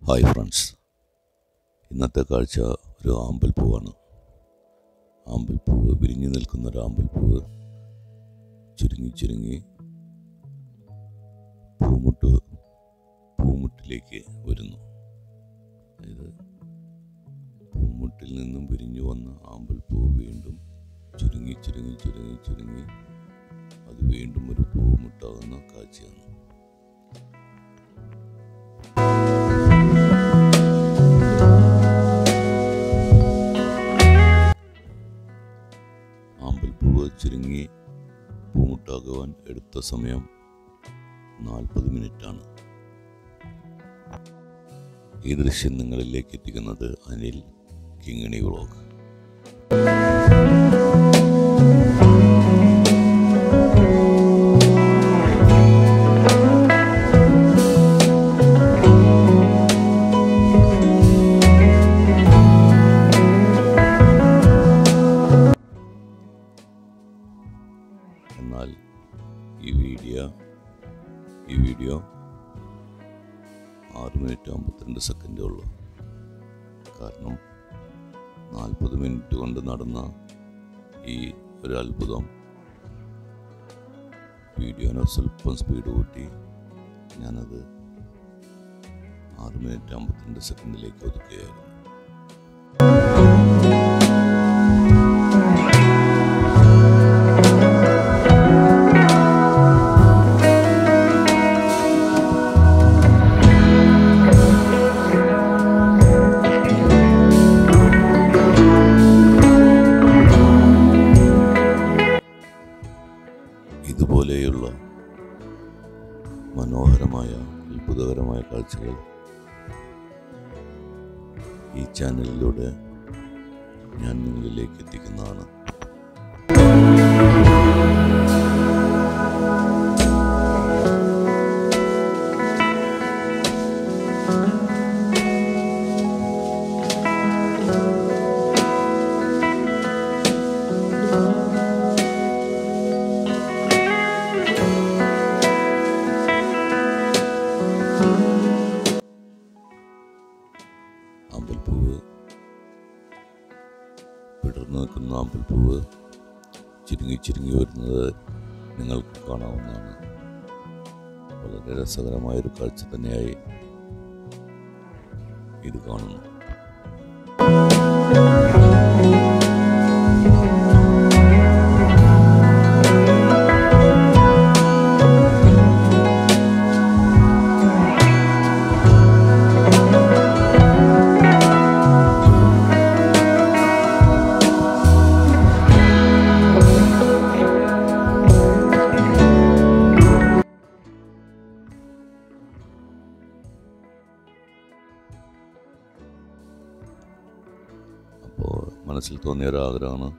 hi friends ഇന്നത്തെ കാഴ്ച ഒരു ആമ്പൽപ്പൂവാണ് ആമ്പൽപ്പൂവ് വിരിഞ്ഞു നിൽക്കുന്ന ഒരു ആമ്പൽപ്പൂവ് ചുരുങ്ങി ചുരുങ്ങി പൂമുട്ട് പൂമുട്ടിലേക്ക് വരുന്നു അതായത് പൂമുട്ടിൽ നിന്നും വിരിഞ്ഞു വന്ന ആമ്പൽപ്പൂവ് വീണ്ടും ചുരുങ്ങി ചുരുങ്ങി ചുരുങ്ങി ചുരുങ്ങി അത് വീണ്ടും ഒരു പൂമുട്ടാകുന്ന കാഴ്ചയാണ് ആമ്പൽപ്പൂവ് ചുരുങ്ങി പൂമുട്ടാകുവാൻ എടുത്ത സമയം നാൽപ്പത് മിനിറ്റാണ് ഈ ദൃശ്യം നിങ്ങളിലേക്ക് എത്തിക്കുന്നത് അനിൽ കിങ്ങിണി വ്ളോഗ് എന്നാൽ ഈ വീഡിയോ ഈ വീഡിയോ ആറ് മിനിറ്റ് അമ്പത്തിരണ്ട് സെക്കൻഡേ ഉള്ളൂ കാരണം നാൽപ്പത് മിനിറ്റ് കൊണ്ട് നടന്ന ഈ ഒരു അത്ഭുതം വീഡിയോനെ സ്വല്പം സ്പീഡ് കൂട്ടി ഞാനത് ആറ് മിനിറ്റ് അമ്പത്തിരണ്ട് സെക്കൻഡിലേക്ക് ഒതുക്കുകയായിരുന്നു ഇതുപോലെയുള്ള മനോഹരമായ അത്ഭുതകരമായ കാഴ്ചകൾ ഈ ചാനലിലൂടെ ഞാൻ നിങ്ങളിലേക്ക് എത്തിക്കുന്നതാണ് അമ്പൽപ്പൂവ് വിടർന്നു നിൽക്കുന്ന അമ്പൽപ്പൂവ് ചുരുങ്ങി ചുരുങ്ങി വരുന്നത് നിങ്ങൾക്ക് കാണാവുന്നതാണ് വളരെ രസകരമായൊരു കാഴ്ച തന്നെയായി ഇത് കാണുന്നു അപ്പോൾ മനസ്സിൽ തോന്നിയ ഒരു ആഗ്രഹമാണ്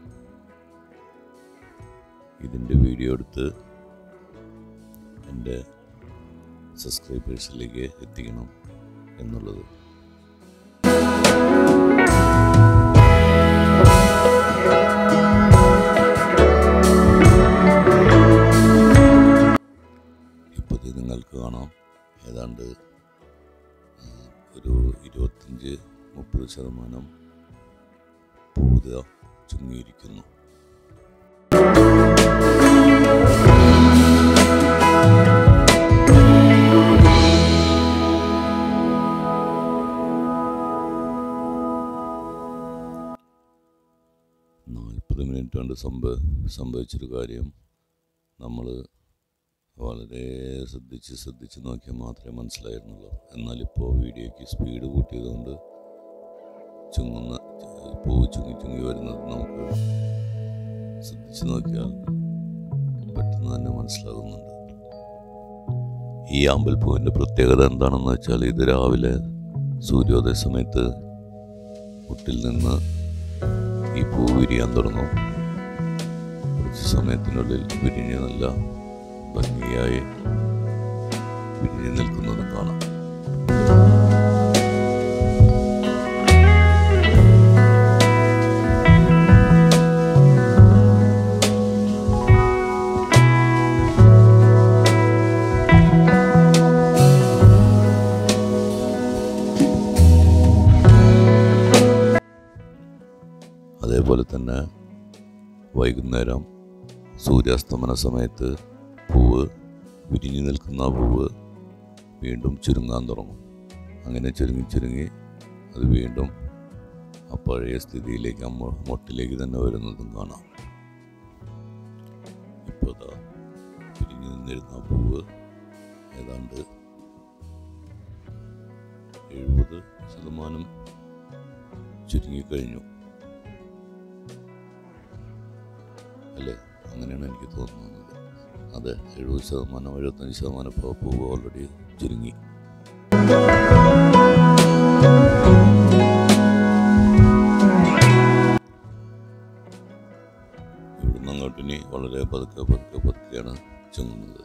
ഇതിൻ്റെ വീഡിയോ എടുത്ത് എൻ്റെ സബ്സ്ക്രൈബേഴ്സിലേക്ക് എത്തിക്കണം എന്നുള്ളത് ഇപ്പോൾ ഇത് നിങ്ങൾക്ക് കാണാം ഏതാണ്ട് ആ, ഒരു ഇരുപത്തഞ്ച് മുപ്പത് ശതമാനം പൂത ചുങ്ങിയിരിക്കുന്നു നാൽപ്പത് മിനിറ്റ് കൊണ്ട് സംഭ സംഭവിച്ചൊരു കാര്യം നമ്മൾ വളരെ ശ്രദ്ധിച്ച് ശ്രദ്ധിച്ച് നോക്കിയാൽ മാത്രമേ മനസ്സിലായിരുന്നുള്ളൂ എന്നാൽ ഇപ്പോൾ വീഡിയോയ്ക്ക് സ്പീഡ് കൂട്ടിയതുകൊണ്ട് ചുങ്ങുന്ന പൂവ് ചുങ്ങി ചുങ്ങി വരുന്നത് നമുക്ക് ശ്രദ്ധിച്ച് നോക്കിയാൽ പെട്ടെന്ന് തന്നെ മനസ്സിലാകുന്നുണ്ട് ഈ അമ്പൽപ്പൂവിൻ്റെ പ്രത്യേകത എന്താണെന്ന് വെച്ചാൽ ഇത് രാവിലെ സൂര്യോദയ സമയത്ത് മുട്ടിൽ നിന്ന് ഈ പൂ വിരിയാൻ തുടങ്ങും കുറച്ച് സമയത്തിനുള്ളിൽ വിരിഞ്ഞ് നല്ല ഭംഗിയായി വിരിഞ്ഞ് നിൽക്കുന്നത് കാണാം അതുപോലെ തന്നെ വൈകുന്നേരം സൂര്യാസ്തമന സമയത്ത് പൂവ് വിരിഞ്ഞു നിൽക്കുന്ന ആ പൂവ് വീണ്ടും ചുരുങ്ങാൻ തുടങ്ങും അങ്ങനെ ചുരുങ്ങി ചുരുങ്ങി അത് വീണ്ടും ആ പഴയ സ്ഥിതിയിലേക്ക് ആ മൊ- മൊട്ടിലേക്ക് തന്നെ വരുന്നതും കാണാം ഇപ്പോൾ അതാ പിരിഞ്ഞു നിന്നിരുന്ന ആ പൂവ് ഏതാണ്ട് എഴുപത് ശതമാനം ചുരുങ്ങിക്കഴിഞ്ഞു അല്ലേ അങ്ങനെയാണ് എനിക്ക് തോന്നുന്നത് അതെ എഴുപത് ശതമാനം എഴുപത്തഞ്ച് ശതമാനം ഇപ്പോൾ പൂവ് ഓൾറെഡി ചുരുങ്ങി ഇവിടുന്ന് അങ്ങോട്ട് ഇനി വളരെ പതുക്കെ പതുക്കെ പതുക്കെയാണ് ചുങ്ങുന്നത്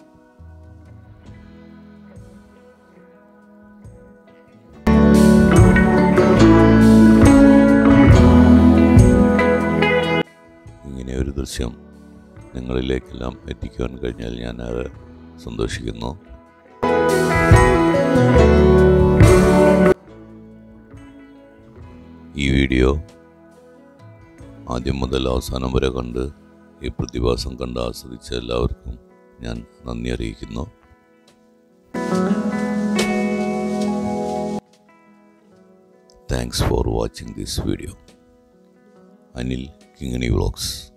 ഇങ്ങനെ ഒരു ദൃശ്യം നിങ്ങളിലേക്കെല്ലാം എത്തിക്കുവാൻ കഴിഞ്ഞാൽ ഞാൻ ഏറെ സന്തോഷിക്കുന്നു ഈ വീഡിയോ ആദ്യം മുതൽ അവസാനം വരെ കണ്ട് ഈ പ്രതിഭാസം കണ്ട് ആസ്വദിച്ച എല്ലാവർക്കും ഞാൻ നന്ദി അറിയിക്കുന്നു thanks for watching this video Anil Kingini vlogs